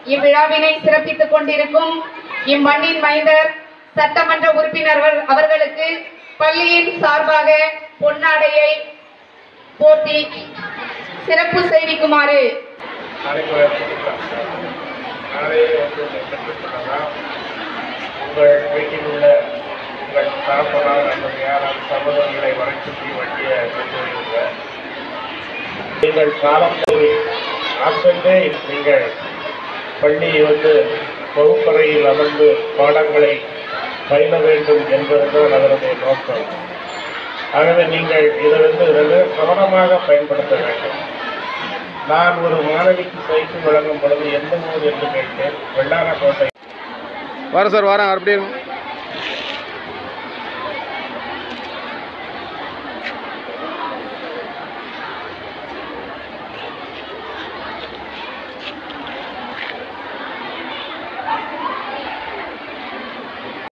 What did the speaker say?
இவ்விழாவினை சிறப்பித்துக் கொண்டிருக்கும் இம்மண்ணின் மைந்தர் சட்டமன்ற உறுப்பினர்கள் அவர்களுக்கு பள்ளியின் சார்பாக பொன்னாடையை போட்டி சிறப்பு செய்திக்குமாறு அனைவருக்கும் நாளையே வந்து பெற்றுக்கொள்ளலாம் உங்கள் வீட்டில் உள்ள உங்கள் தரப்படாத அல்லது யாராவது சகோதரர்களை வரைச்சுற்றி வண்டியை கொண்டு வருகின்ற நீங்கள் காலம் தோறி ஆற்றலே நீங்கள் பள்ளி வந்து வகுப்பறையில் அமர்ந்து பாடங்களை பயில வேண்டும் என்பதுதான் அதனுடைய நோக்கம் ஆகவே நீங்கள் இதை வந்து மிக கவனமாக பயன்படுத்த வேண்டும் நான் ஒரு மாணவிக்கு சைக்கிள் வழங்கும் பொழுது எந்த ஊர் என்று கேட்டேன் வெள்ளாரக்கோட்டை வரேன் சார் வரேன் அப்படியே இருங்க